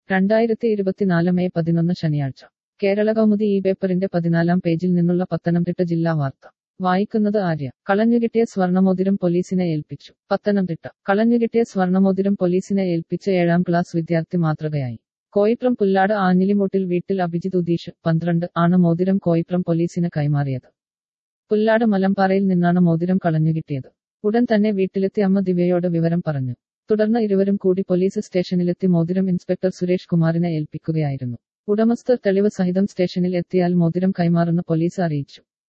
രണ്ടായിരത്തി ഇരുപത്തിനാല് മെയ് പതിനൊന്ന് ശനിയാഴ്ച കേരള കൗമുദി ഈ പേപ്പറിന്റെ പതിനാലാം പേജിൽ നിന്നുള്ള പത്തനംതിട്ട ജില്ലാ വാർത്ത വായിക്കുന്നത് ആര്യ കളഞ്ഞുകിട്ടിയ സ്വർണമോതിരം പോലീസിനെ ഏൽപ്പിച്ചു പത്തനംതിട്ട കളഞ്ഞുകിട്ടിയ സ്വർണമോതിരം പോലീസിനെ ഏൽപ്പിച്ച ഏഴാം ക്ലാസ് വിദ്യാർത്ഥി മാതൃകയായി കോയിപ്രം പുല്ലാട് ആഞ്ഞിലിമൂട്ടിൽ വീട്ടിൽ അഭിജിത് ഉദീഷ് പന്ത്രണ്ട് ആണ് മോതിരം കോയിപ്രം പോലീസിന് കൈമാറിയത് പുല്ലാട് മലമ്പാറയിൽ നിന്നാണ് മോതിരം കളഞ്ഞുകിട്ടിയത് ഉടൻ തന്നെ വീട്ടിലെത്തി അമ്മ ദിവ്യയോട് വിവരം പറഞ്ഞു തുടർന്ന് ഇരുവരും കൂടി പോലീസ് സ്റ്റേഷനിലെത്തി മോതിരം ഇൻസ്പെക്ടർ സുരേഷ് കുമാറിനെ ഏൽപ്പിക്കുകയായിരുന്നു ഉടമസ്ഥർ തെളിവ് സഹിതം സ്റ്റേഷനിൽ എത്തിയാൽ മോതിരം കൈമാറുന്ന പോലീസ് അറിയിച്ചു